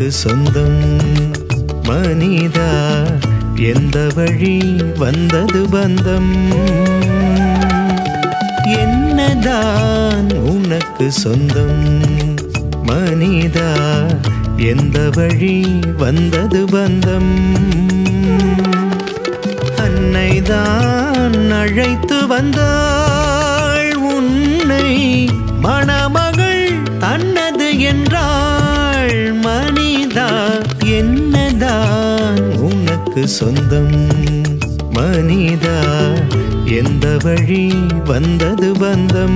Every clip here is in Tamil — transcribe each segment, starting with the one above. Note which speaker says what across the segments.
Speaker 1: உனக்கு சொந்தம் மனிதா எந்த வழி வந்தது பந்தம் என்னதான் உனக்கு சொந்தம் மனிதா எந்த வழி வந்தது பந்தம் அன்னைதான் அழைத்து வந்தாள் உன்னை மணமகள் தன்னது என்றாள் மனிதா என்னதான் உனக்கு சொந்தம் மனிதா எந்த வழி வந்தது பந்தம்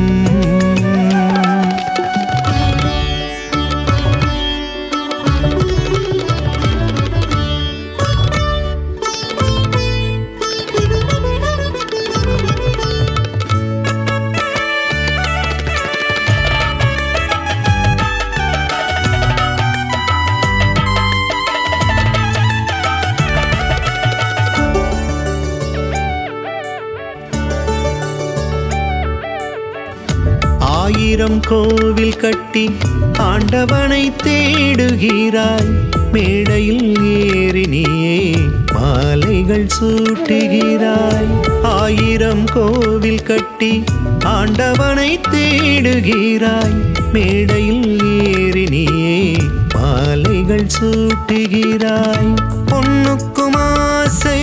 Speaker 1: ஆயிரம் கோவில் கட்டி ஆண்டவனை தேடுகிறாய் மேடையில் ஏறி நீயே மாலைகள் சூட்டுகிறாய் ஆயிரம் கோவில் கட்டி ஆண்டவனை தேடுகிறாய் மேடையில் ஏறி நீயே மாலைகள் சூட்டுகிறாய் பொண்ணுக்கும் ஆசை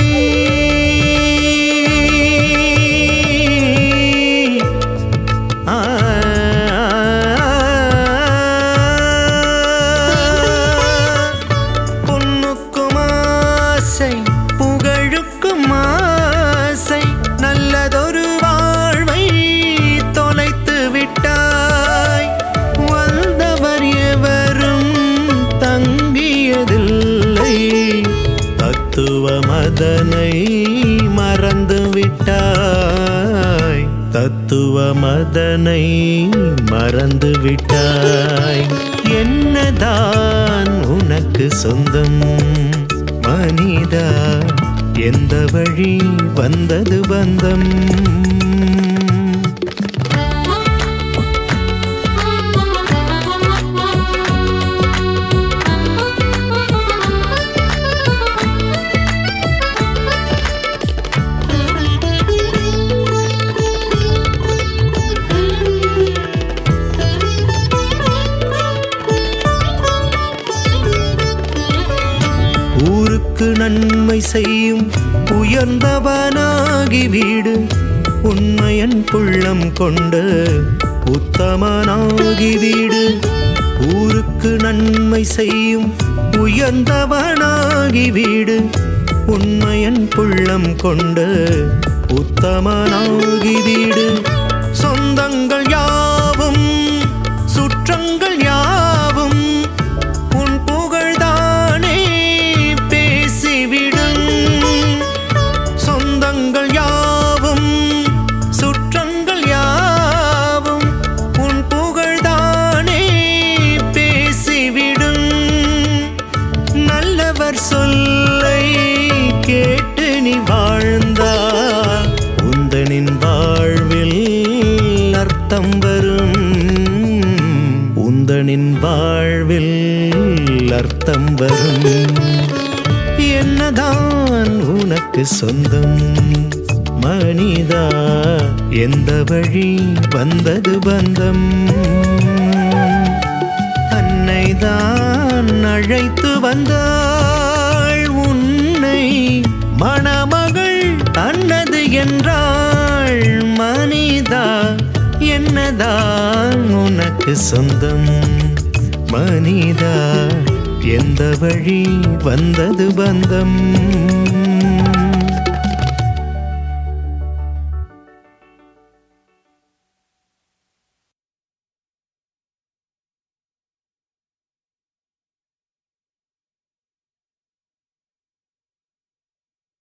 Speaker 1: ஆ பொண்ணுக்கும் ஆசை புகழுக்கும் ஆசை நல்லதொரு வாழ்வை தொலைத்து விட்டாய் வந்தவர் எவரும் தங்கியதில்லை தத்துவ மதனை மறந்து விட்டாய் தத்துவ மதனை மறந்து விட்டாய் என்னதான் உனக்கு சொந்தம் மனிதா எந்த வழி வந்தது பந்தம் ஊருக்கு நன்மை செய்யும் உயர்ந்தவனாகி வீடு உண்மையன் புள்ளம் கொண்ட உத்தமனாகி வீடு ஊருக்கு நன்மை செய்யும் உயர்ந்தவனாகி வீடு உண்மையன் புள்ளம் கொண்ட உத்தமனாகி வீடு சொந்தங்கள் யாவும் சுற்றங்கள் யாவும் உன் புகழ்தானே பேசிவிடும் சொந்தங்கள் யாவும் சுற்றங்கள் யாவும் உன் புகழ்தானே பேசிவிடும் நல்லவர் சொல்லை கேட்டு நீ வாழ்ந்தால் உந்தனின் வாழ்வில் அர்த்தம் வரும் உந்தனின் வாழ்வில் அர்த்தம் வரும் என்னதான் உனக்கு சொந்தம் மனிதா எந்த வழி வந்தது பந்தம் அன்னைதான் அழைத்து வந்தாள் உன்னை மணமகள் தன்னது என்றாள் மனிதா என்னதான் உனக்கு சொந்தம் மனிதா எந்த வழி வந்தது பந்தம்